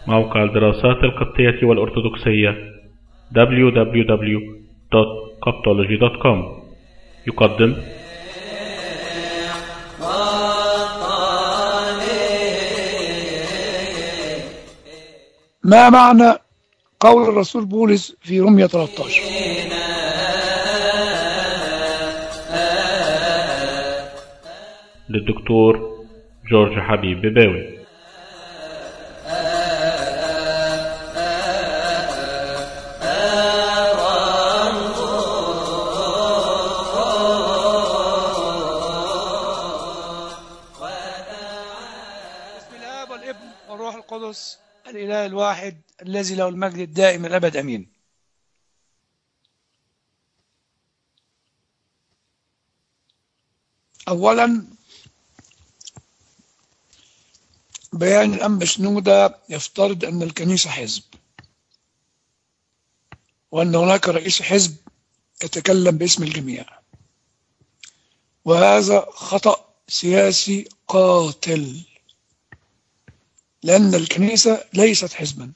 موقع الدراسات القبطية والأرثوذكسية www.coptology.com يقدم ما معنى قول الرسول بولس في رمية 13 للدكتور جورج حبيب بباوي بسم الآب والابن والروح القدس الإله الواحد الذي له المجد الدائم الأبد أمين أولا بيان الأنبا شنودة يفترض أن الكنيسة حزب وأن هناك رئيس حزب يتكلم باسم الجميع وهذا خطأ سياسي قاتل لأن الكنيسة ليست حزبا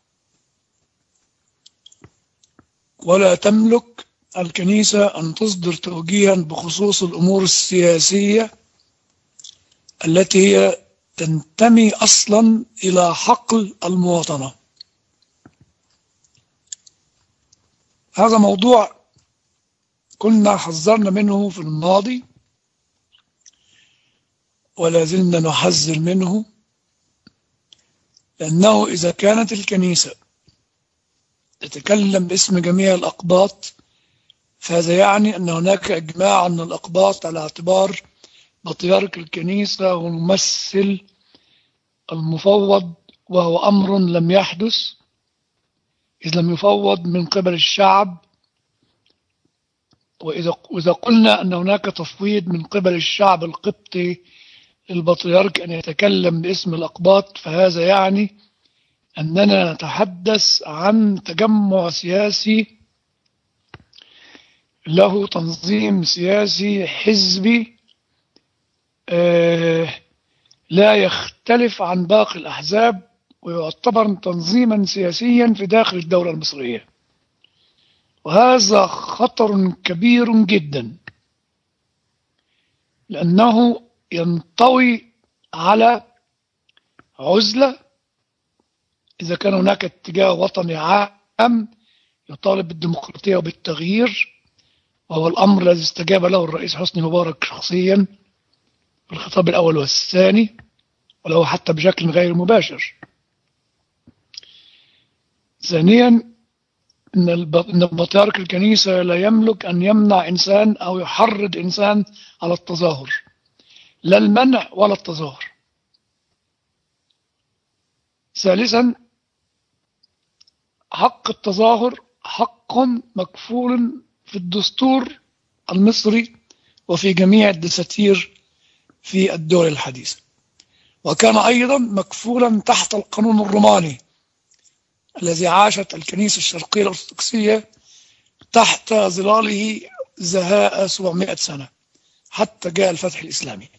ولا تملك الكنيسة أن تصدر توجيها بخصوص الأمور السياسية التي هي تنتمي أصلا إلى حقل المواطنة هذا موضوع كنا حذرنا منه في الماضي ولا زلنا نحذر منه لأنه إذا كانت الكنيسة تتكلم باسم جميع الأقباط فهذا يعني أن هناك إجماع أن الأقباط على اعتبار بطيارك الكنيسة هو الممثل المفوض وهو أمر لم يحدث إذ لم يفوض من قبل الشعب وإذا وإذا قلنا أن هناك تفويض من قبل الشعب القبطي للبطريرك أن يتكلم باسم الأقباط فهذا يعني أننا نتحدث عن تجمع سياسي له تنظيم سياسي حزبي آه لا يختلف عن باقي الأحزاب ويعتبر تنظيما سياسيا في داخل الدولة المصرية وهذا خطر كبير جدا لأنه ينطوي على عزلة إذا كان هناك اتجاه وطني عام يطالب بالديمقراطية وبالتغيير وهو الأمر الذي استجاب له الرئيس حسني مبارك شخصيا في الخطاب الأول والثاني ولو حتى بشكل غير مباشر ثانيا إن إن بطارك الكنيسة لا يملك أن يمنع إنسان أو يحرض إنسان على التظاهر لا المنع ولا التظاهر ثالثا حق التظاهر حق مكفول في الدستور المصري وفي جميع الدساتير في الدول الحديثة وكان أيضا مكفولا تحت القانون الروماني الذي عاشت الكنيسة الشرقية الأرثوذكسية تحت ظلاله زهاء 700 سنة حتى جاء الفتح الإسلامي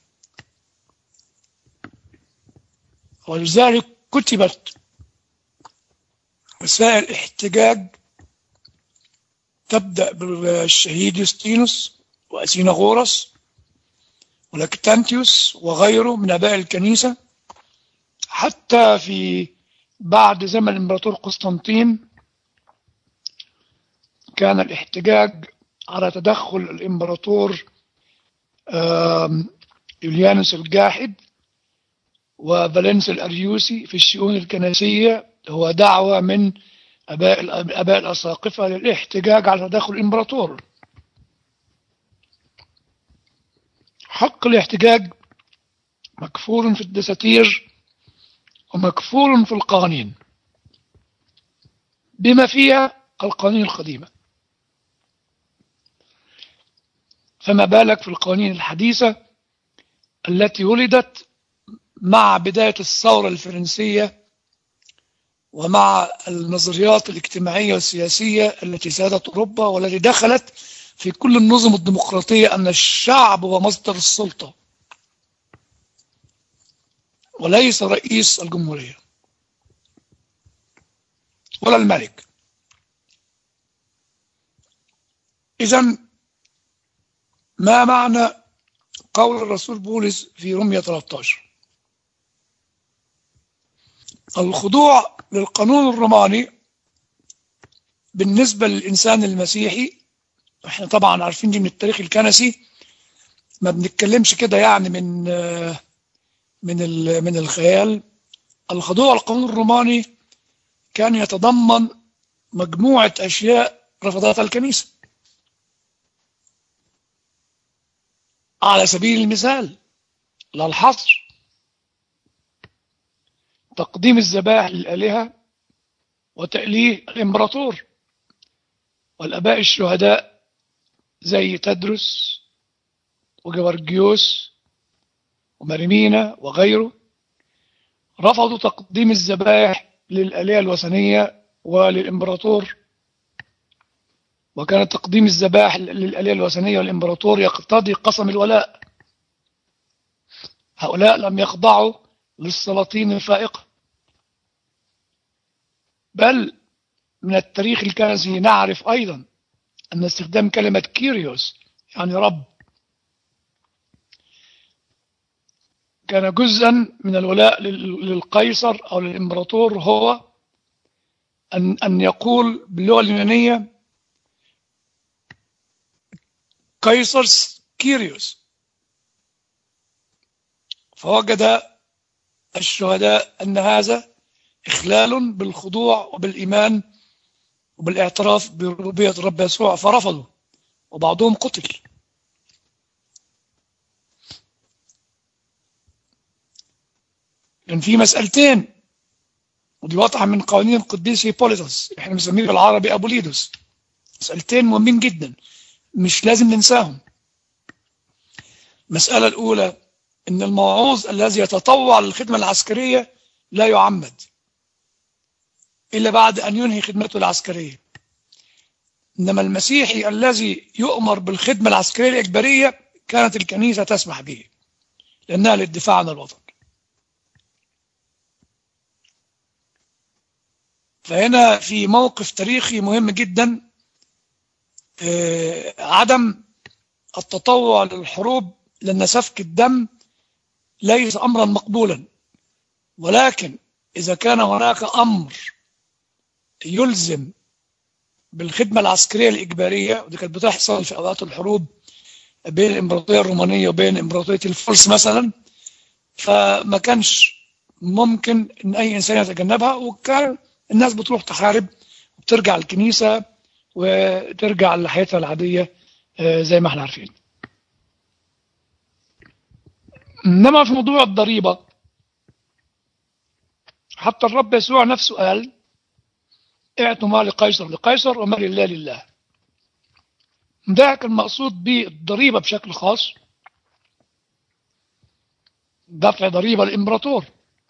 ولذلك كتبت رسائل احتجاج تبدأ بالشهيد يوستينوس وأسيناغورس ولاكتانتيوس وغيره من أباء الكنيسة حتى في بعد زمن الإمبراطور قسطنطين كان الاحتجاج على تدخل الإمبراطور يوليانوس الجاحد وفالنس الأريوسي في الشؤون الكنسية هو دعوة من أباء أباء الأساقفة للاحتجاج على تدخل الإمبراطور حق الاحتجاج مكفول في الدساتير ومكفول في القوانين بما فيها القوانين القديمة فما بالك في القوانين الحديثة التي ولدت مع بداية الثورة الفرنسية ومع النظريات الاجتماعية والسياسية التي سادت أوروبا والتي دخلت في كل النظم الديمقراطية أن الشعب هو مصدر السلطة وليس رئيس الجمهورية ولا الملك إذا ما معنى قول الرسول بولس في رمية 13 الخضوع للقانون الروماني بالنسبة للإنسان المسيحي احنا طبعا عارفين دي من التاريخ الكنسي ما بنتكلمش كده يعني من من من الخيال الخضوع للقانون الروماني كان يتضمن مجموعة أشياء رفضتها الكنيسة على سبيل المثال لا الحصر تقديم الذبائح للآلهة وتأليه الإمبراطور والآباء الشهداء زي تدرس وجورجيوس وماريمينا وغيره رفضوا تقديم الذبائح للآلهة الوثنية وللإمبراطور وكان تقديم الذبائح للآلهة الوثنية والإمبراطور يقتضي قسم الولاء هؤلاء لم يخضعوا للسلاطين الفائقة بل من التاريخ الكنسي نعرف أيضا أن استخدام كلمة كيريوس يعني رب كان جزءا من الولاء للقيصر أو للإمبراطور هو أن أن يقول باللغة اليونانية قيصر كيريوس فوجد الشهداء أن هذا إخلال بالخضوع وبالإيمان وبالاعتراف بربوبية الرب يسوع فرفضوا وبعضهم قتل كان في مسألتين ودي واضحة من قوانين القديس هيبوليتوس احنا بنسميه بالعربي أبوليدوس مسألتين مهمين جدا مش لازم ننساهم المسألة الأولى إن الموعوظ الذي يتطوع للخدمة العسكرية لا يعمد إلا بعد أن ينهي خدمته العسكرية إنما المسيحي الذي يؤمر بالخدمة العسكرية الإجبارية كانت الكنيسة تسمح به لأنها للدفاع عن الوطن فهنا في موقف تاريخي مهم جدا عدم التطوع للحروب لأن سفك الدم ليس أمرا مقبولا ولكن إذا كان هناك أمر يلزم بالخدمة العسكرية الإجبارية ودي كانت بتحصل في أوقات الحروب بين الإمبراطورية الرومانية وبين إمبراطورية الفرس مثلا فما كانش ممكن إن أي إنسان يتجنبها وكان الناس بتروح تحارب وبترجع الكنيسة وترجع لحياتها العادية زي ما احنا عارفين إنما في موضوع الضريبة حتى الرب يسوع نفسه قال اعطوا ما لقيصر لقيصر وما لله لله ده كان مقصود بالضريبة بشكل خاص دفع ضريبة الإمبراطور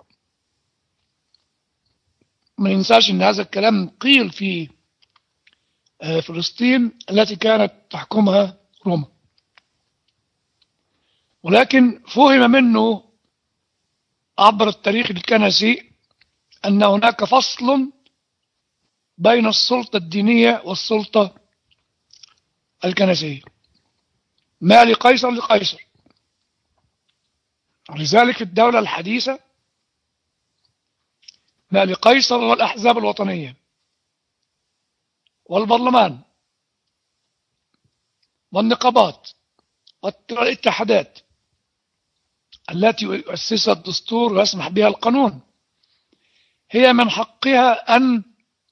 ما ننساش ان هذا الكلام قيل في فلسطين التي كانت تحكمها روما ولكن فهم منه عبر التاريخ الكنسي أن هناك فصل بين السلطة الدينية والسلطة الكنسية ما لقيصر لقيصر لذلك في الدولة الحديثة ما لقيصر والأحزاب الوطنية والبرلمان والنقابات والاتحادات التي يؤسسها الدستور ويسمح بها القانون هي من حقها أن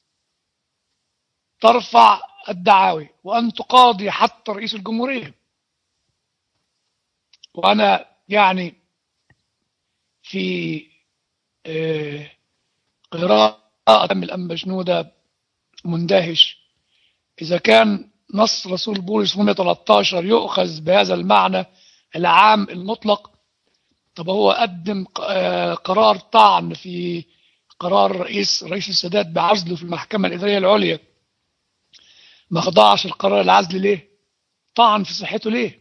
ترفع الدعاوي وأن تقاضي حتى رئيس الجمهورية وأنا يعني في قراءة من الأنبا شنودة مندهش إذا كان نص رسول بولس 113 يؤخذ بهذا المعنى العام المطلق طب هو قدم قرار طعن في قرار رئيس رئيس السادات بعزله في المحكمة الإدارية العليا ما خضعش القرار العزل ليه طعن في صحته ليه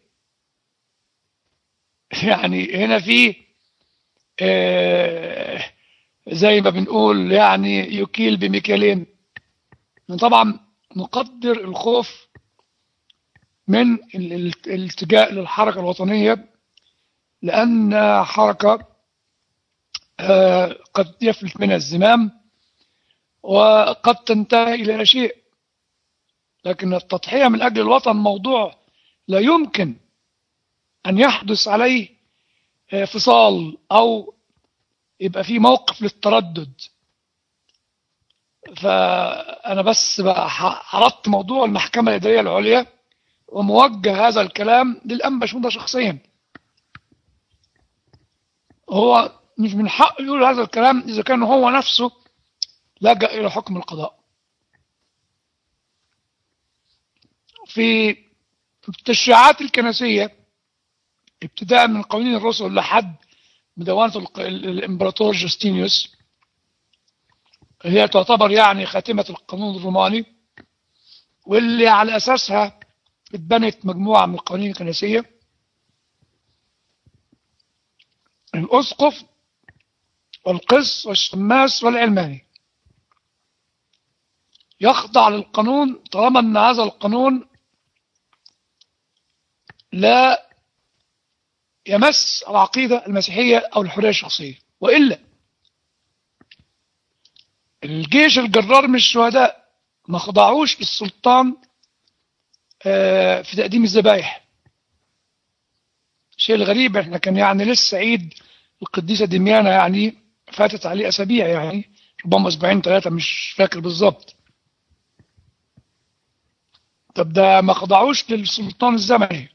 يعني هنا في زي ما بنقول يعني يكيل بمكيالين طبعا نقدر الخوف من ال- ال- الالتجاء للحركة الوطنية لأن حركة آه، قد يفلت منها الزمام وقد تنتهي إلى لا شيء لكن التضحية من أجل الوطن موضوع لا يمكن أن يحدث عليه آه، فصال أو يبقى في موقف للتردد فأنا بس بقى ح- عرضت موضوع المحكمة الإدارية العليا وموجه هذا الكلام للأنبا شنودة شخصيا هو مش من حقه يقول هذا الكلام إذا كان هو نفسه لجأ إلى حكم القضاء في التشريعات الكنسية ابتداء من قوانين الرسل لحد مدونة الق- ال- الإمبراطور جوستينيوس هي تعتبر يعني خاتمة القانون الروماني واللي على أساسها اتبنت مجموعة من القوانين الكنسية الأسقف والقس والشماس والعلماني يخضع للقانون طالما أن هذا القانون لا يمس العقيدة المسيحية أو الحرية الشخصية وإلا الجيش الجرار من الشهداء ما خضعوش للسلطان آه، في تقديم الذبائح الشيء الغريب احنا كان يعني لسه عيد القديسة دميانة يعني فاتت عليه أسابيع يعني ربما أسبوعين ثلاثة مش فاكر بالظبط طب ده ما خضعوش للسلطان الزمني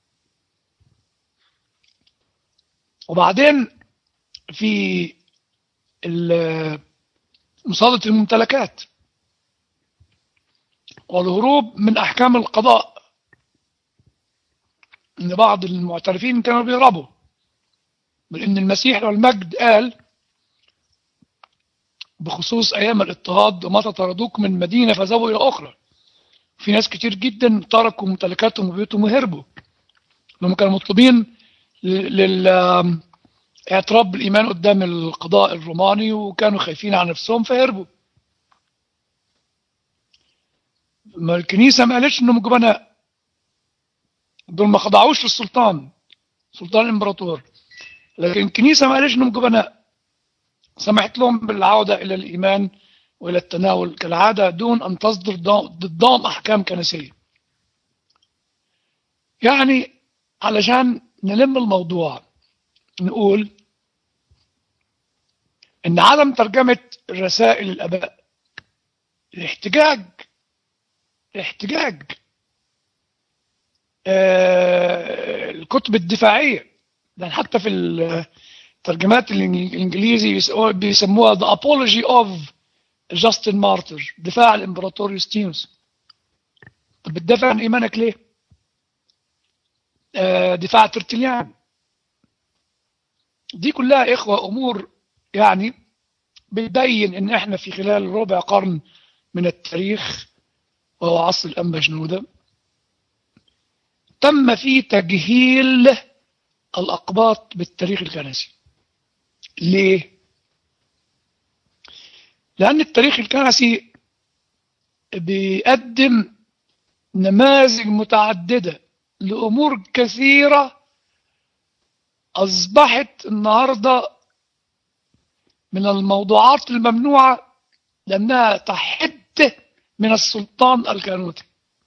وبعدين في ال- مصادة الممتلكات والهروب من أحكام القضاء إن بعض المعترفين كانوا بيهربوا بل إن المسيح والمجد قال بخصوص أيام الاضطهاد ومتى طردوك من مدينة فذهبوا إلى أخرى في ناس كتير جدا تركوا ممتلكاتهم وبيوتهم وهربوا لما كانوا مطلوبين للاعتراف بالإيمان قدام القضاء الروماني وكانوا خايفين على نفسهم فهربوا ما الكنيسة ما قالتش إنهم جبناء دول ما خضعوش للسلطان سلطان الإمبراطور لكن الكنيسة ما قالتش إنهم جبناء سمحت لهم بالعودة إلى الإيمان وإلى التناول كالعادة دون أن تصدر ض- ضدهم أحكام كنسية يعني علشان نلم الموضوع نقول إن عدم ترجمة الرسائل الآباء الاحتجاج الاحتجاج آه، الكتب الدفاعية لأن حتى في الترجمات الإنج- الإنجليزي بيس- بيسموها The Apology of جاستن مارتر دفاع الإمبراطور يوستينوس طب بتدافع عن إيمانك ليه؟ آه، دفاع ترتليان دي كلها إخوة أمور يعني بتبين إن إحنا في خلال ربع قرن من التاريخ وهو عصر الأنبا شنودة تم فيه تجهيل الأقباط بالتاريخ الكنسي ليه؟ لأن التاريخ الكنسي بيقدم نماذج متعددة لأمور كثيرة أصبحت النهاردة من الموضوعات الممنوعة لأنها تحد من السلطان الكانوتي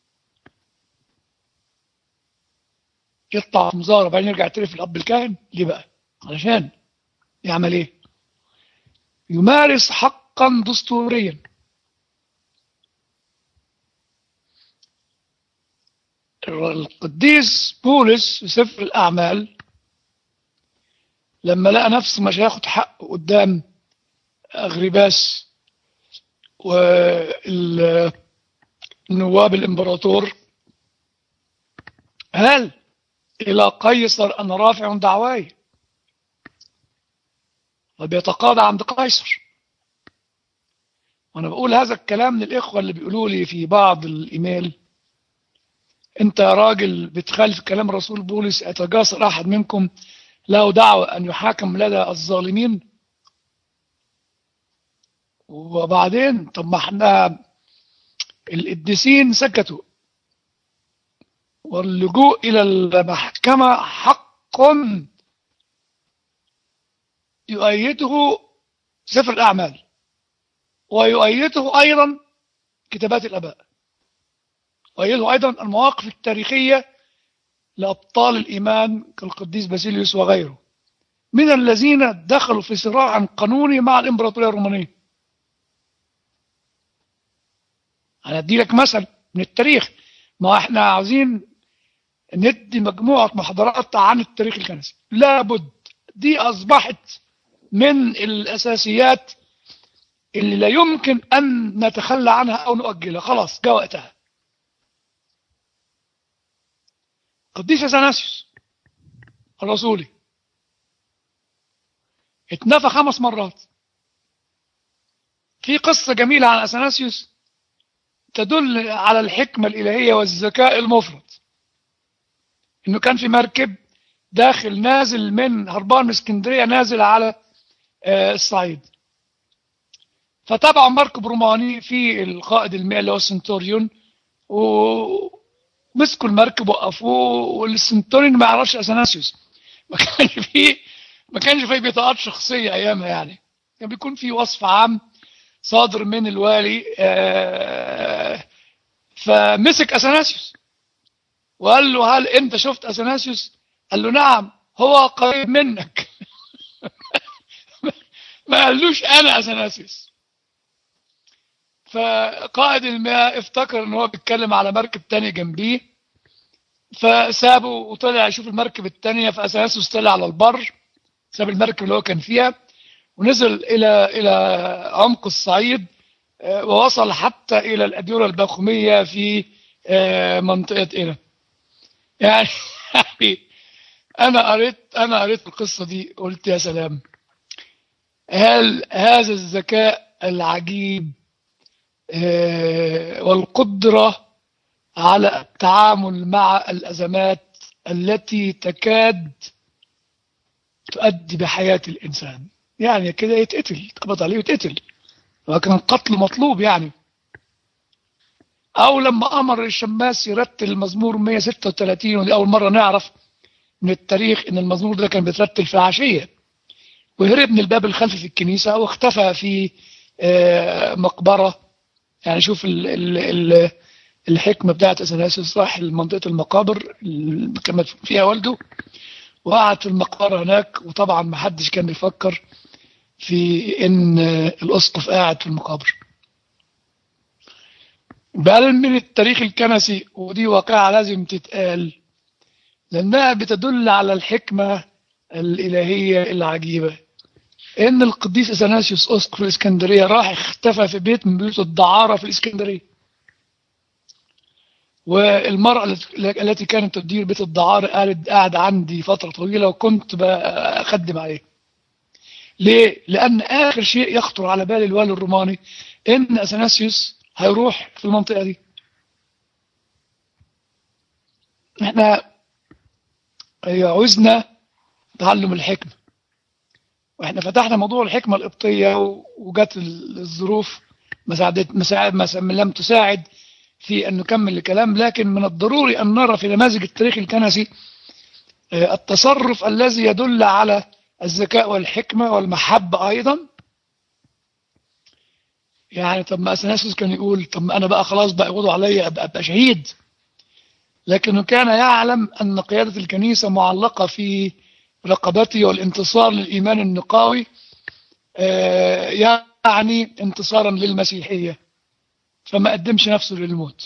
يطلع في مظاهرة بعدين يرجع يعترف الأب الكاهن ليه بقى؟ علشان يعمل إيه؟ يمارس حقا دستوريا القديس بولس في سفر الأعمال لما لقى نفسه مش هياخد حقه قدام أغرباس والنواب الإمبراطور هل إلى قيصر أنا رافع دعواي وبيتقاضى عند قيصر وانا بقول هذا الكلام للاخوه اللي بيقولوا لي في بعض الايميل انت يا راجل بتخالف كلام رسول بولس اتجاسر احد منكم له دعوه ان يحاكم لدى الظالمين وبعدين طب ما احنا القديسين سكتوا واللجوء إلى المحكمة حق يؤيده سفر الأعمال ويؤيده أيضا كتابات الآباء ويؤيده أيضا المواقف التاريخية لأبطال الإيمان كالقديس باسيليوس وغيره من الذين دخلوا في صراع قانوني مع الإمبراطورية الرومانية أنا أدي لك مثل من التاريخ ما احنا عاوزين ندي مجموعة محاضرات عن التاريخ الكنسي لابد دي أصبحت من الأساسيات اللي لا يمكن أن نتخلى عنها أو نؤجلها خلاص جاء وقتها قديس اثناسيوس الرسولي اتنفى خمس مرات في قصة جميلة عن اثناسيوس تدل على الحكمة الإلهية والذكاء المفرط إنه كان في مركب داخل نازل من هربان من اسكندرية نازل على الصعيد فتابعوا مركب روماني في القائد المائي اللي هو السنتوريون ومسكوا المركب وقفوه والسنتوريون ما يعرفش اثناسيوس ما كانش فيه ما كانش فيه بطاقات شخصيه ايامها يعني كان بيكون في وصف عام صادر من الوالي فمسك اثناسيوس وقال له هل انت شفت اثناسيوس؟ قال له نعم هو قريب منك ما قالوش انا اثناسيوس فقائد المياه افتكر ان هو بيتكلم على مركب تاني جنبيه فسابه وطلع يشوف المركب التانية فاثناسيوس طلع على البر ساب المركب اللي هو كان فيها ونزل الى الى عمق الصعيد ووصل حتى الى الاديره الباخوميه في منطقه هنا يعني انا قريت انا قريت القصه دي قلت يا سلام هل هذا الذكاء العجيب والقدرة على التعامل مع الأزمات التي تكاد تؤدي بحياة الإنسان يعني كده يتقتل يتقبض عليه ويتقتل وكان قتل مطلوب يعني أو لما أمر الشماس يرتل المزمور 136 ودي أول مرة نعرف من التاريخ إن المزمور ده كان بيترتل في عشية وهرب من الباب الخلفي في الكنيسة واختفى في مقبرة يعني شوف ال ال ال الحكمة بتاعت أثناسيوس راح لمنطقة المقابر اللي كان فيها والده وقعد في المقبرة هناك وطبعا ما حدش كان بيفكر في إن الأسقف قاعد في المقابر بل من التاريخ الكنسي ودي واقعة لازم تتقال لأنها بتدل على الحكمة الإلهية العجيبة ان القديس اثناسيوس اسقف الاسكندريه راح اختفى في بيت من بيوت الدعاره في الاسكندريه والمراه التي كانت تدير بيت الدعاره قالت قاعد عندي فتره طويله وكنت بخدم عليه ليه لان اخر شيء يخطر على بال الوالي الروماني ان اثناسيوس هيروح في المنطقه دي احنا عوزنا تعلم الحكمه واحنا فتحنا موضوع الحكمه القبطيه وجت الظروف ما ساعدت مساعد ما لم تساعد في ان نكمل الكلام لكن من الضروري ان نرى في نماذج التاريخ الكنسي التصرف الذي يدل على الذكاء والحكمه والمحبه ايضا يعني طب ما اثناسيوس كان يقول طب ما انا بقى خلاص بقى يقولوا عليا ابقى, أبقى شهيد لكنه كان يعلم ان قياده الكنيسه معلقه في رقبته والانتصار للإيمان النقاوي يعني انتصارا للمسيحية فما قدمش نفسه للموت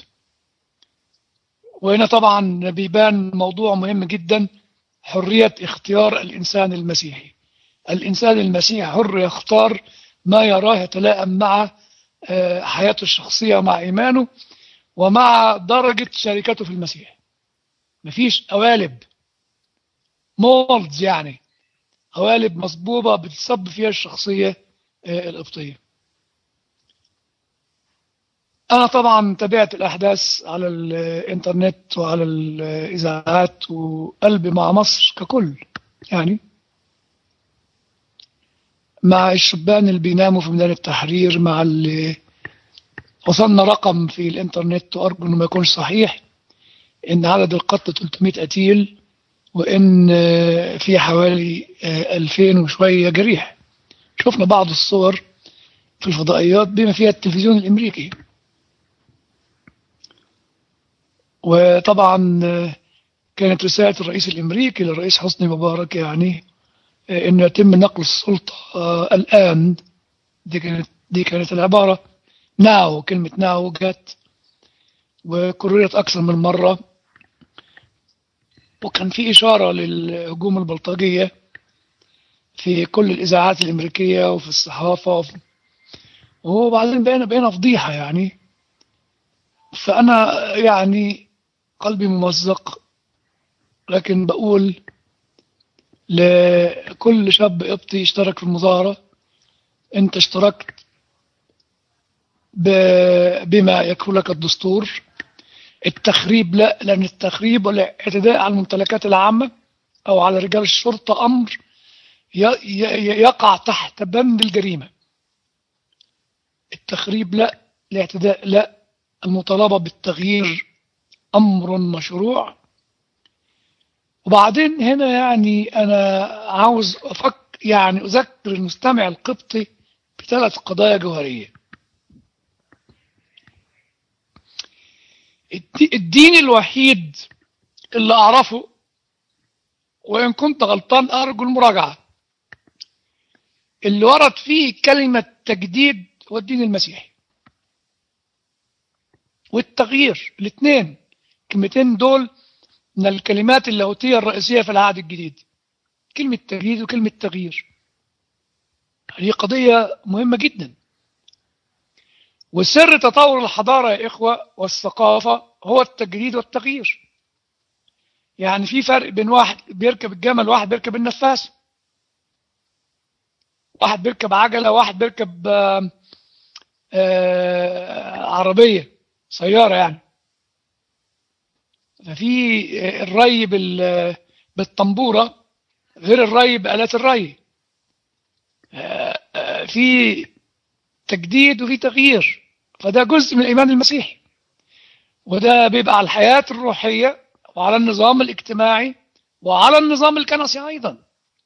وهنا طبعا بيبان موضوع مهم جدا حرية اختيار الإنسان المسيحي الإنسان المسيحي حر يختار ما يراه يتلائم مع حياته الشخصية ومع إيمانه ومع درجة شركته في المسيح مفيش قوالب مولدز يعني قوالب مصبوبة بتصب فيها الشخصية القبطية أنا طبعا تابعت الأحداث على الإنترنت وعلى الإذاعات وقلبي مع مصر ككل يعني مع الشبان اللي بيناموا في ميدان التحرير مع اللي وصلنا رقم في الانترنت وارجو انه ما يكونش صحيح ان عدد القتلى 300 قتيل وان آه، في حوالي آه، 2000 وشويه جريح شفنا بعض الصور في الفضائيات بما فيها التلفزيون الامريكي وطبعا آه، كانت رساله الرئيس الامريكي للرئيس حسني مبارك يعني آه، انه يتم نقل السلطه آه، الان دي كانت دي كانت العباره ناو كلمه ناو جت وكررت اكثر من مره وكان في اشاره للهجوم البلطجيه في كل الاذاعات الامريكيه وفي الصحافه وفي وبعدين بقينا بقينا فضيحه يعني فانا يعني قلبي ممزق لكن بقول لكل شاب قبطي اشترك في المظاهره انت اشتركت ب- بما يكفلك الدستور التخريب لا لان التخريب والاعتداء على الممتلكات العامه او على رجال الشرطه امر ي- ي- يقع تحت بند الجريمه التخريب لا الاعتداء لا المطالبه بالتغيير امر مشروع وبعدين هنا يعني انا عاوز افكر يعني اذكر المستمع القبطي بثلاث قضايا جوهريه الد- الدين الوحيد اللي اعرفه وان كنت غلطان ارجو المراجعه اللي ورد فيه كلمه تجديد هو الدين المسيحي والتغيير الاثنين الكلمتين دول من الكلمات اللاهوتيه الرئيسيه في العهد الجديد كلمه تجديد وكلمه تغيير هذه قضيه مهمه جدا وسر تطور الحضاره يا اخوه والثقافه هو التجديد والتغيير يعني في فرق بين واحد بيركب الجمل وواحد بيركب النفاس واحد بيركب عجله واحد بيركب آه، آه، عربيه سياره يعني ففي الري بال- بالطنبوره غير الري بآلات الري آه، آه، في تجديد وفي تغيير فده جزء من الإيمان المسيحي وده بيبقى على الحياة الروحية وعلى النظام الاجتماعي وعلى النظام الكنسي أيضا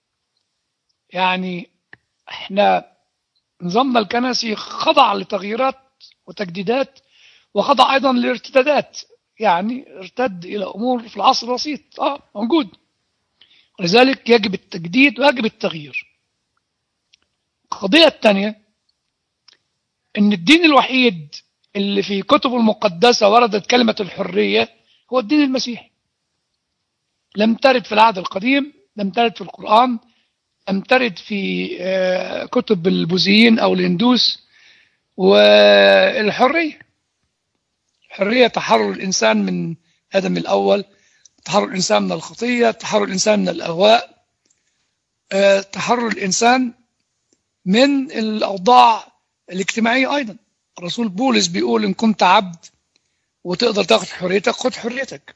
يعني احنا نظامنا الكنسي خضع لتغييرات وتجديدات وخضع أيضا لارتدادات يعني ارتد إلى أمور في العصر الوسيط اه موجود ولذلك يجب التجديد ويجب التغيير القضية الثانية ان الدين الوحيد اللي في كتب المقدسة وردت كلمة الحرية هو الدين المسيحي لم ترد في العهد القديم لم ترد في القرآن لم ترد في آه، كتب البوذيين أو الهندوس والحرية الحرية تحرر الإنسان من آدم الأول تحرر الإنسان من الخطية تحرر الإنسان من الأهواء آه، تحرر الإنسان من الأوضاع الاجتماعية أيضا الرسول بولس بيقول إن كنت عبد وتقدر تاخد حريتك خد حريتك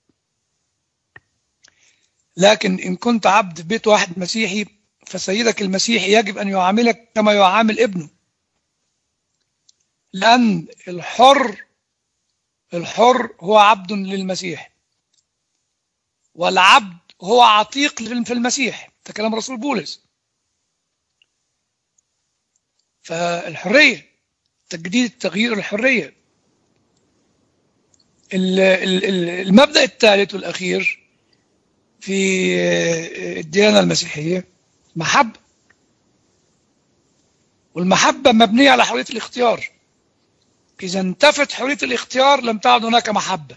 لكن إن كنت عبد في بيت واحد مسيحي فسيدك المسيحي يجب أن يعاملك كما يعامل ابنه لأن الحر الحر هو عبد للمسيح والعبد هو عتيق في المسيح ده كلام رسول بولس فالحرية تجديد التغيير الحرية ال- ال- ال- المبدأ الثالث والأخير في الديانة المسيحية محبة والمحبة مبنية على حرية الاختيار إذا انتفت حرية الاختيار لم تعد هناك محبة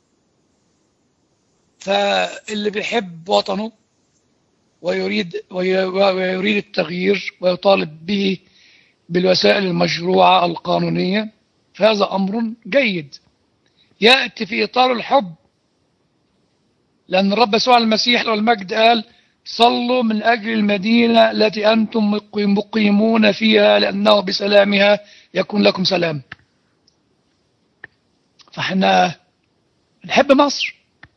فاللي بيحب وطنه ويريد وي- ويريد التغيير ويطالب به بالوسائل المشروعة القانونية فهذا أمر جيد يأتي في إطار الحب لأن الرب يسوع المسيح له المجد قال صلوا من أجل المدينة التي أنتم مقيم- مقيمون فيها لأنه بسلامها يكون لكم سلام فاحنا نحب مصر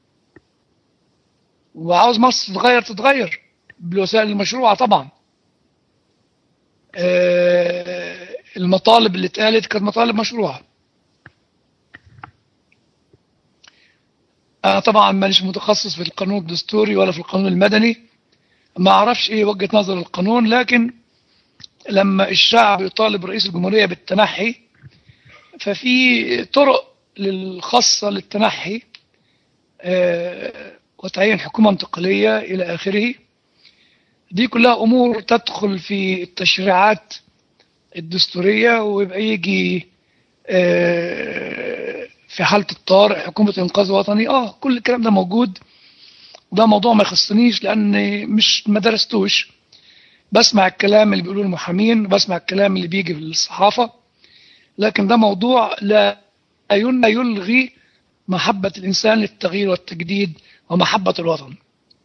وعاوز مصر تتغير تتغير بالوسائل المشروعة طبعا آه، المطالب اللي اتقالت كانت مطالب مشروعة أنا طبعا مانيش متخصص في القانون الدستوري ولا في القانون المدني ما أعرفش إيه وجهة نظر القانون لكن لما الشعب يطالب رئيس الجمهورية بالتنحي ففي طرق للخاصة للتنحي آه، وتعيين حكومة انتقالية إلى آخره دي كلها أمور تدخل في التشريعات الدستورية ويبقى يجي آه، في حالة الطارئ حكومة إنقاذ وطني آه كل الكلام ده موجود وده موضوع ما يخصنيش لأن مش ما درستوش بسمع الكلام اللي بيقولوه المحامين بسمع الكلام اللي بيجي في الصحافة لكن ده موضوع لا لا يلغي محبة الإنسان للتغيير والتجديد ومحبة الوطن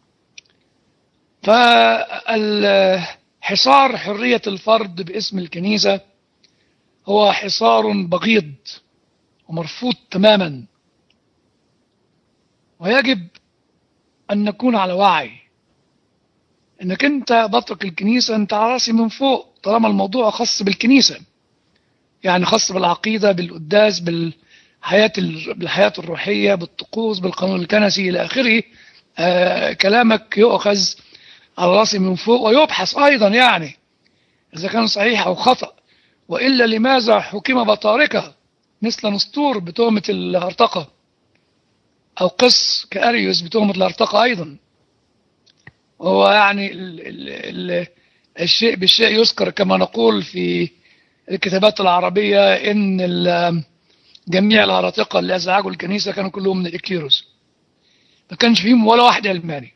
فالحصار حرية الفرد باسم الكنيسة هو حصار بغيض ومرفوض تماما ويجب أن نكون على وعي انك انت بترك الكنيسة انت على راسي من فوق طالما الموضوع خاص بالكنيسة يعني خاص بالعقيدة بالقداس بالحياة بالحياة الروحية بالطقوس بالقانون الكنسي إلى آخره آه كلامك يؤخذ على راسي من فوق ويبحث أيضا يعني إذا كان صحيح أو خطأ وإلا لماذا حكم بطاركة مثل نسطور بتهمة الهرطقة أو قس كأريوس بتهمة الهرطقة أيضا هو يعني ال ال ال الشيء بالشيء يذكر كما نقول في الكتابات العربية إن جميع الهرطقة اللي أزعجوا الكنيسة كانوا كلهم من الإكليروس ما كانش فيهم ولا واحد علماني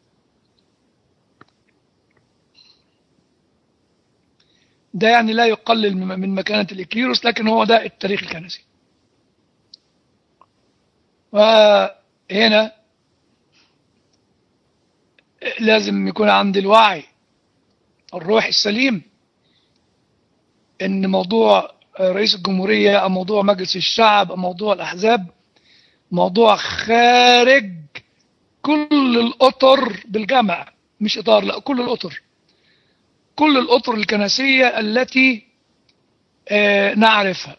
ده يعني لا يقلل من مكانة الإكليروس لكن هو ده التاريخ الكنسي وهنا لازم يكون عندي الوعي الروح السليم ان موضوع رئيس الجمهورية او موضوع مجلس الشعب او موضوع الاحزاب موضوع خارج كل الاطر بالجمع مش اطار لا كل الاطر كل الاطر الكنسية التي آه نعرفها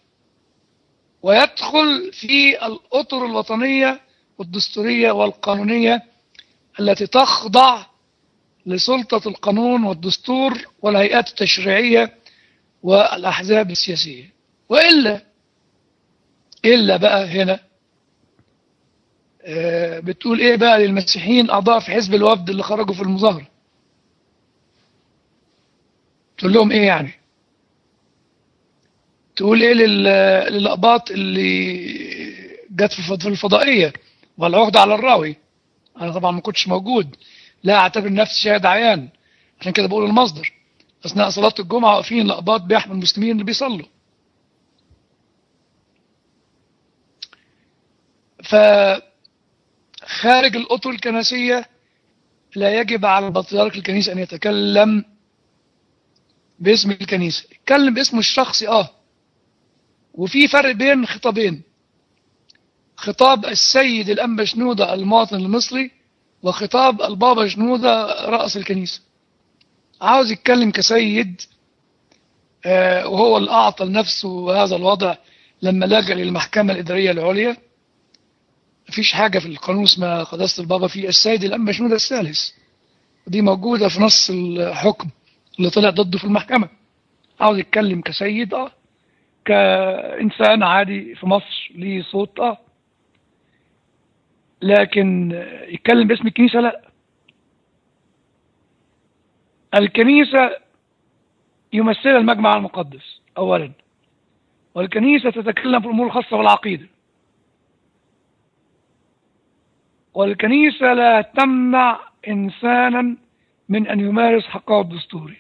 ويدخل في الاطر الوطنية والدستورية والقانونية التي تخضع لسلطة القانون والدستور والهيئات التشريعية والأحزاب السياسية وإلا إلا بقى هنا بتقول إيه بقى للمسيحيين أعضاء في حزب الوفد اللي خرجوا في المظاهرة تقول لهم إيه يعني تقول إيه للأقباط اللي جت في الفضائية والعهدة على الراوي أنا طبعا ما كنتش موجود لا أعتبر نفسي شاهد عيان عشان كده بقول المصدر أثناء صلاة الجمعة واقفين الأقباط بيحمل المسلمين اللي بيصلوا فخارج الأطر الكنسية لا يجب على بطريرك الكنيسة أن يتكلم باسم الكنيسة يتكلم باسمه الشخصي آه وفي فرق بين خطابين خطاب السيد الأنبا شنودة المواطن المصري وخطاب البابا شنودة رأس الكنيسة عاوز يتكلم كسيد آه وهو اللي أعطى لنفسه هذا الوضع لما لجأ للمحكمة الإدارية العليا مفيش حاجة في القانون اسمها قداسة البابا في السيد الأنبا شنودة الثالث ودي موجودة في نص الحكم اللي طلع ضده في المحكمة عاوز يتكلم كسيد اه كإنسان عادي في مصر ليه صوت اه لكن يتكلم باسم الكنيسة لا الكنيسة يمثلها المجمع المقدس أولا والكنيسة تتكلم في الأمور الخاصة بالعقيدة والكنيسة لا تمنع إنسانا من أن يمارس حقه الدستوري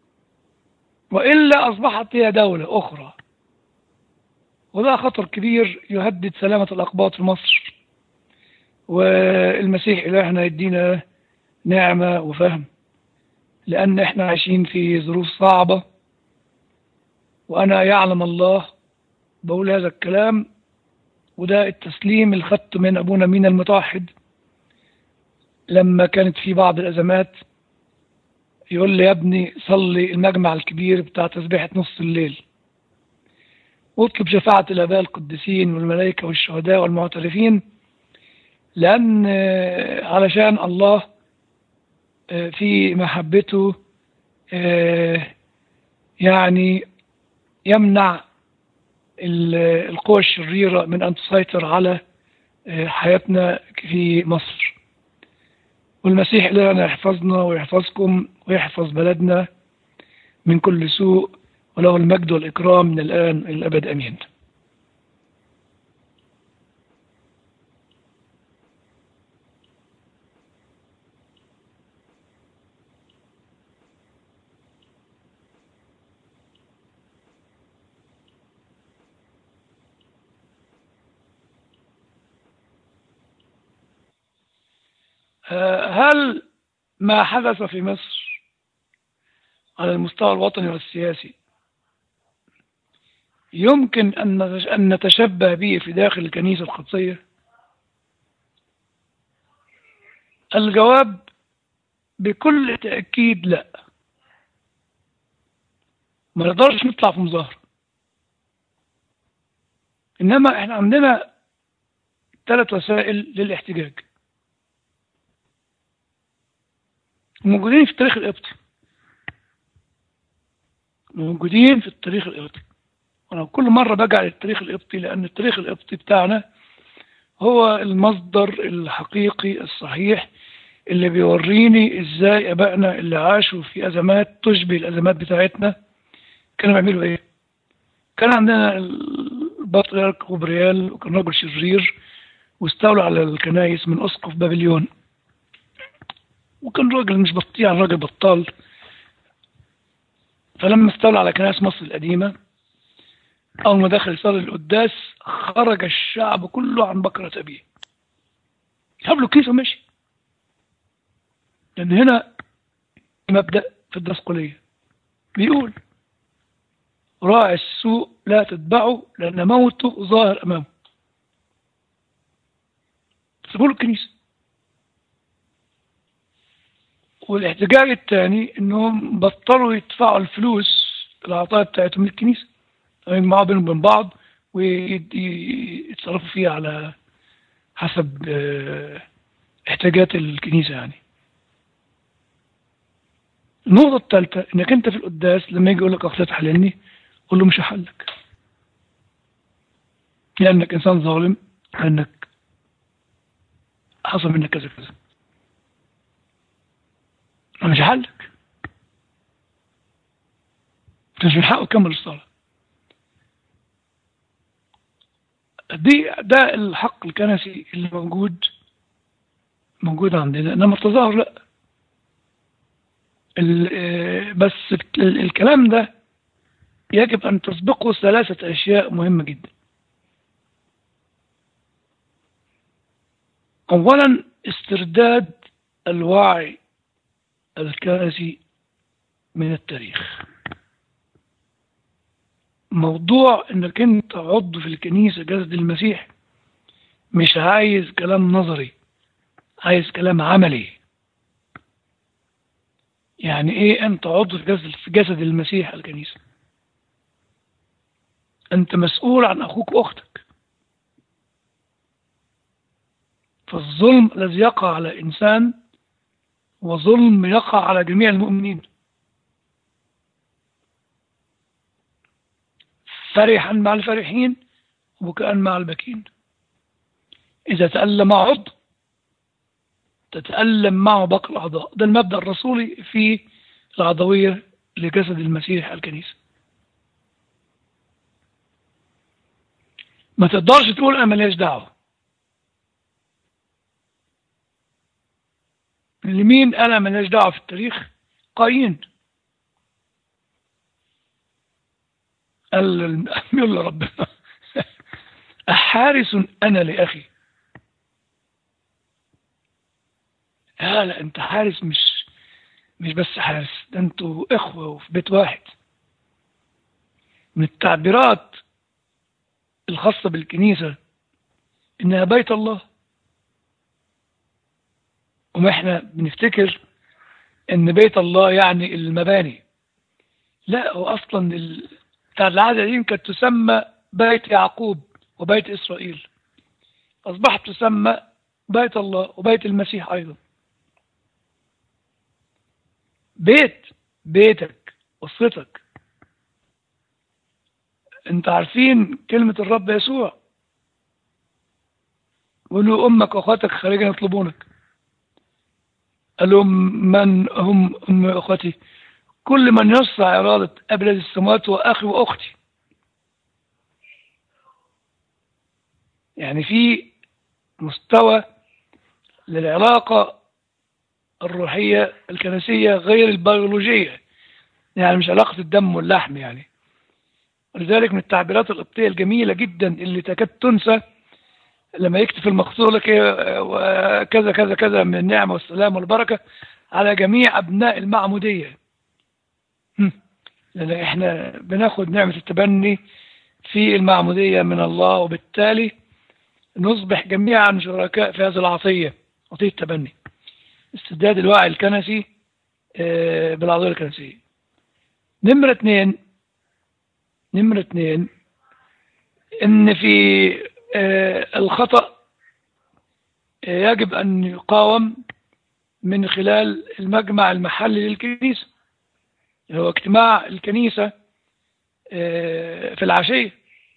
وإلا أصبحت هي دولة أخرى وده خطر كبير يهدد سلامة الأقباط في مصر والمسيح إلهنا يدينا نعمة وفهم لأن إحنا عايشين في ظروف صعبة وأنا يعلم الله بقول هذا الكلام وده التسليم اللي خدته من أبونا مين المتوحد لما كانت في بعض الأزمات يقول لي يا ابني صلي المجمع الكبير بتاع تسبيحة نص الليل واطلب شفاعة الآباء القديسين والملائكة والشهداء والمعترفين لأن آه، علشان الله آه، في محبته آه، يعني يمنع ال- القوى الشريرة من أن تسيطر على آه، حياتنا في مصر والمسيح لنا يحفظنا ويحفظكم ويحفظ بلدنا من كل سوء وله المجد والإكرام من الآن إلى الأبد أمين آه، هل ما حدث في مصر على المستوى الوطني والسياسي يمكن أن نتش- أن نتشبه به في داخل الكنيسة القدسية الجواب بكل تأكيد لا ما نقدرش نطلع في مظاهرة إنما إحنا عندنا ثلاث وسائل للاحتجاج موجودين في التاريخ القبطي موجودين في التاريخ القبطي أنا كل مرة برجع للتاريخ القبطي لأن التاريخ القبطي بتاعنا هو المصدر الحقيقي الصحيح اللي بيوريني ازاي ابائنا اللي عاشوا في ازمات تشبه الازمات بتاعتنا كانوا بيعملوا ايه كان عندنا البطريرك غبريال وكان راجل شرير واستولى على الكنائس من اسقف بابليون وكان راجل مش بطيء راجل بطال فلما استولى على كنائس مصر القديمة أول ما دخل صلى القداس خرج الشعب كله عن بكرة أبيه جاب له كيس ومشي لأن هنا مبدأ في الدسقلية بيقول راعي السوء لا تتبعه لأن موته ظاهر أمامه سيبوا له الكنيسة والاحتجاج الثاني انهم بطلوا يدفعوا الفلوس العطايا بتاعتهم للكنيسه يجمعوا بينهم وبين بعض ويتصرفوا فيها على حسب آه، احتياجات الكنيسه يعني النقطة الثالثة انك انت في القداس لما يجي يقول لك اخ تحللني قول له مش هحلك لانك انسان ظالم لانك حصل منك كذا كذا أنا مش هحلك انت مش من حقه تكمل الصلاة دي ده الحق الكنسي اللي موجود موجود عندنا انما التظاهر لا ال- آه، بس ال- الكلام ده يجب ان تسبقه ثلاثة اشياء مهمة جدا اولا استرداد الوعي الكنسي من التاريخ موضوع انك انت عضو في الكنيسة جسد المسيح مش عايز كلام نظري عايز كلام عملي يعني ايه انت عضو في جسد, في جسد المسيح الكنيسة انت مسؤول عن اخوك واختك فالظلم الذي يقع على انسان وظلم يقع على جميع المؤمنين فرحا مع الفرحين وبكاء مع البكين إذا تألم عضو تتألم معه باقي الأعضاء ده المبدأ الرسولي في العضوية لجسد المسيح الكنيسة ما تقدرش تقول أنا ملياش دعوة لمين أنا ملياش دعوة في التاريخ قايين قال يقول ربنا أحارس أنا لأخي لا لا أنت حارس مش مش بس حارس ده أنتوا إخوة وفي بيت واحد من التعبيرات الخاصة بالكنيسة إنها بيت الله وما إحنا بنفتكر إن بيت الله يعني المباني لا هو أصلا ال... بتاع العهد القديم كانت تسمى بيت يعقوب وبيت إسرائيل أصبحت تسمى بيت الله وبيت المسيح أيضا بيت بيتك أسرتك انت عارفين كلمة الرب يسوع قولوا أمك وأخواتك خارجين يطلبونك قال لهم من هم أم أخوتي كل من يسعى إرادة أبلاد السماوات وأخي وأختي يعني في مستوى للعلاقة الروحية الكنسية غير البيولوجية يعني مش علاقة الدم واللحم يعني ولذلك من التعبيرات القبطية الجميلة جدا اللي تكاد تنسى لما يكتب المقصور لك كذا كذا كذا من النعمة والسلام والبركة على جميع أبناء المعمودية لأن إحنا بناخد نعمة التبني في المعمودية من الله وبالتالي نصبح جميعا شركاء في هذه العطية عطية التبني استبداد الوعي الكنسي بالعضوية الكنسية نمرة اثنين نمرة اثنين ان في الخطأ يجب ان يقاوم من خلال المجمع المحلي للكنيسة هو اجتماع الكنيسة في العشية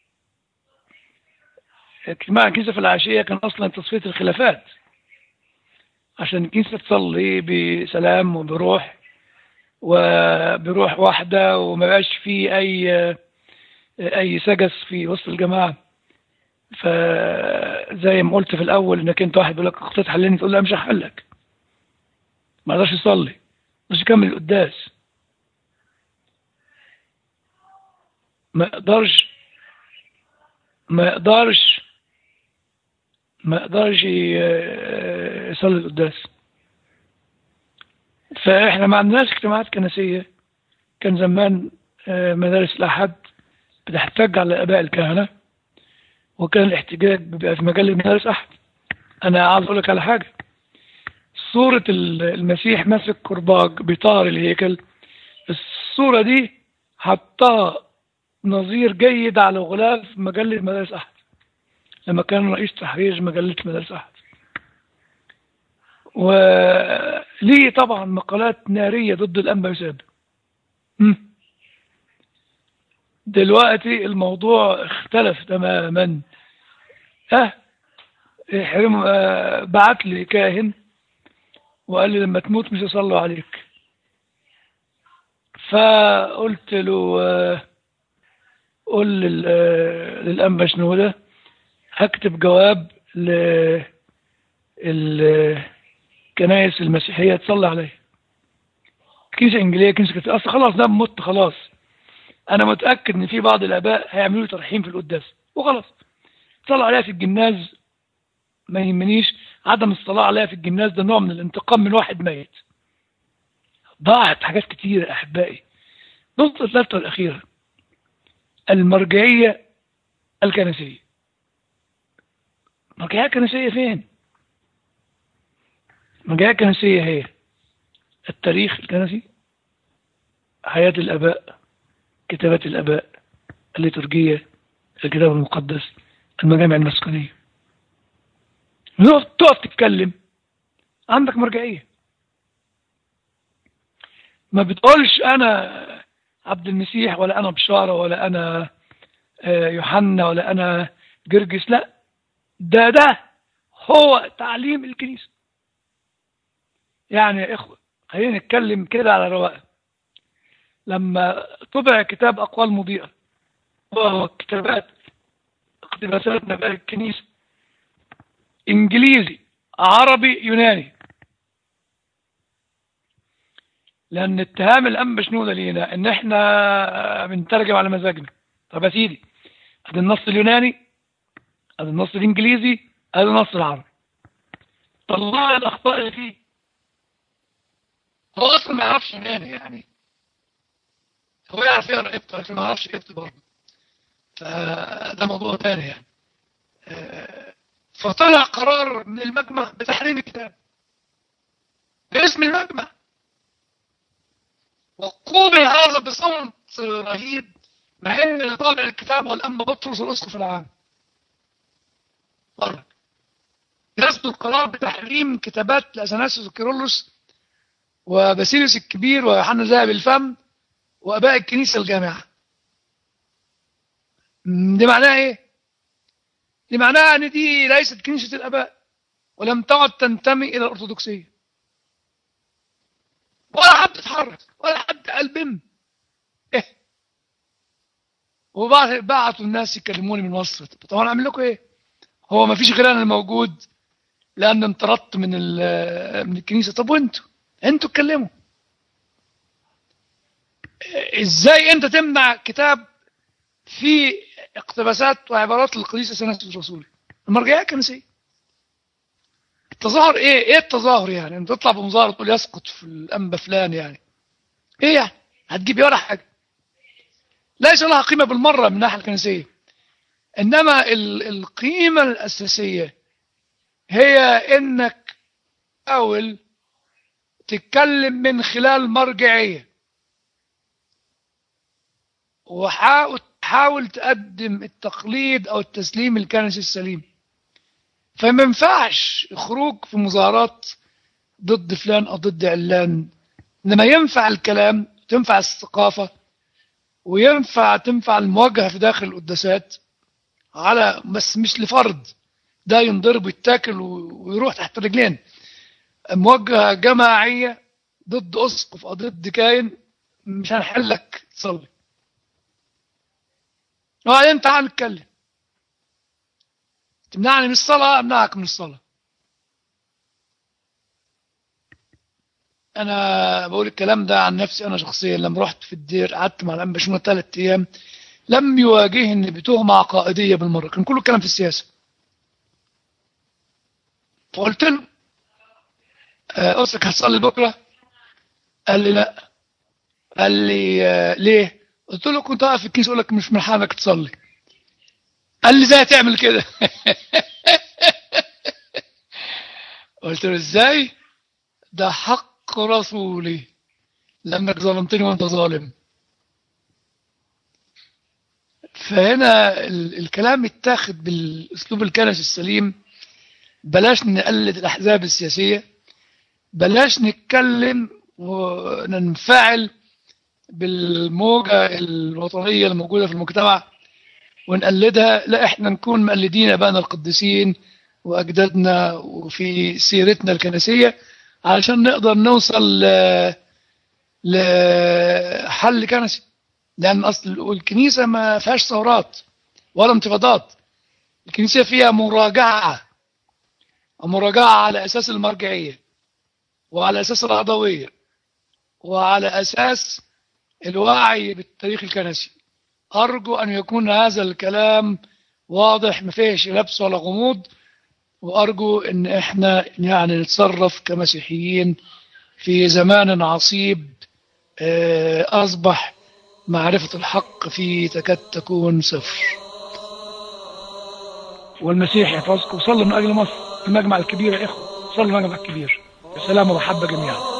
اجتماع الكنيسة في العشية كان أصلا تصفية الخلافات عشان الكنيسة تصلي بسلام وبروح وبروح واحدة وما بقاش فيه أي أي سجس في وسط الجماعة فزي ما قلت في الأول إنك أنت واحد بيقول لك أخطيت حلني تقول له مش هحلك ما يقدرش يصلي ما يقدرش يكمل القداس ما يقدرش ما يقدرش ما يقدرش يصلي القداس فاحنا ما عندناش اجتماعات كنسية كان زمان مدارس الأحد بتحتج على آباء الكهنة وكان الاحتجاج بيبقى في مجال المدارس أحد أنا عاوز أقول لك على حاجة صورة المسيح ماسك كرباج بيطار الهيكل الصورة دي حطها نظير جيد على غلاف مجلة مدارس أحد لما كان رئيس تحرير مجلة مدارس أحد وليه طبعا مقالات نارية ضد الأنبا يساد دلوقتي الموضوع اختلف تماما اه حرم اه بعت لي كاهن وقال لي لما تموت مش يصلوا عليك فقلت له اه قول للأنبا شنودة هكتب جواب للكنائس المسيحية تصلي عليا كنيسة إنجليزية كنيسة كتير أصل خلاص ده مت خلاص أنا متأكد إن في بعض الآباء هيعملوا لي ترحيم في القداس وخلاص صلى عليها في الجناز ما يهمنيش عدم الصلاة عليها في الجناز ده نوع من الانتقام من واحد ميت ضاعت حاجات كتير أحبائي نقطة الثالثة الأخيرة المرجعية الكنسية المرجعية الكنسية فين؟ المرجعية الكنسية هي التاريخ الكنسي حياة الآباء كتابات الآباء الليتورجية الكتاب المقدس المجامع المسكونية تقف تتكلم عندك مرجعية ما بتقولش أنا عبد المسيح ولا أنا بشارة ولا أنا يوحنا ولا أنا جرجس لا ده ده هو تعليم الكنيسة يعني يا إخوة خلينا نتكلم كده على رواقة لما طبع كتاب أقوال مضيئة وهو كتابات اقتباسات نبأ الكنيسة إنجليزي عربي يوناني لأن اتهام الأنبا شنودة لينا إن إحنا بنترجم على مزاجنا طب يا سيدي هذا النص اليوناني هذا النص الإنجليزي هذا النص العربي طلع الأخطاء اللي فيه هو أصلا ما يعرفش يوناني يعني هو يعرف يقرا إبط لكن ما يعرفش إبط برضه فده موضوع ثاني يعني فطلع قرار من المجمع بتحريم الكتاب باسم المجمع وقوبل هذا بصمت رهيب مع ان اللي طالع الكتاب هو الانبا بطرس الاسقف العام مرة ناس أخذوا القرار بتحريم كتابات لأثناسيوس وكيرلس وباسيليوس الكبير ويوحنا ذهب الفم وآباء الكنيسة الجامعة م، دي معناها إيه؟ دي معناها أن دي ليست كنيسة الآباء ولم تعد تنتمي إلى الأرثوذكسية ولا حد اتحرك ولا حد قال بم إيه وبعتوا الناس يكلموني من مصر طب انا اعمل لكم ايه هو ما فيش غير انا الموجود لان انطردت من ال- من الكنيسه طب وانتوا انتوا اتكلموا ازاي انت تمنع كتاب فيه اقتباسات وعبارات للقديس اثناسيوس الرسولي المرجعيه الكنسيه التظاهر ايه ايه التظاهر يعني انت تطلع بمظاهره تقول يسقط في الانبا فلان يعني ايه يعني هتجيب ايه ولا حاجه ليس لها قيمه بالمره من الناحيه الكنسيه انما ال- القيمه الاساسيه هي انك تحاول تتكلم من خلال مرجعيه وحاول تحاول تقدم التقليد او التسليم الكنسي السليم فما ينفعش خروج في مظاهرات ضد فلان او ضد علان انما ينفع الكلام تنفع الثقافه وينفع تنفع المواجهه في داخل القداسات على بس مش لفرد ده ينضرب ويتاكل و- ويروح تحت رجلين مواجهه جماعيه ضد اسقف او ضد كاين مش هنحلك تصلي وبعدين تعال نتكلم تمنعني من الصلاة أمنعك من الصلاة أنا بقول الكلام ده عن نفسي أنا شخصيا لما رحت في الدير قعدت مع الأنبا شنو ثلاث أيام لم يواجهني بتهمة عقائدية بالمرة كان كله كلام في السياسة فقلت له آه، قصدك هتصلي بكرة قال لي لا قال لي آه، ليه قلت له كنت واقف في الكنيسة أقول لك مش من حالك تصلي قال لي ازاي تعمل كده قلت له ازاي ده حق رسولي لانك ظلمتني وانت ظالم فهنا ال- الكلام يتاخد بالاسلوب الكنسي السليم بلاش نقلد الاحزاب السياسيه بلاش نتكلم وننفعل بالموجه الوطنيه الموجوده في المجتمع ونقلدها لا احنا نكون مقلدين ابائنا القديسين واجدادنا وفي سيرتنا الكنسيه علشان نقدر نوصل ل- لحل كنسي لان اصل الكنيسه ما فيهاش ثورات ولا انتفاضات الكنيسه فيها مراجعه مراجعه على اساس المرجعيه وعلى اساس العضويه وعلى اساس الوعي بالتاريخ الكنسي أرجو أن يكون هذا الكلام واضح ما فيهش لبس ولا غموض وأرجو أن إحنا يعني نتصرف كمسيحيين في زمان عصيب آه، أصبح معرفة الحق فيه تكاد تكون صفر والمسيح يحفظكم صلوا من أجل مصر المجمع الكبير يا إخوة صلوا المجمع الكبير بسلام ومحبة جميعا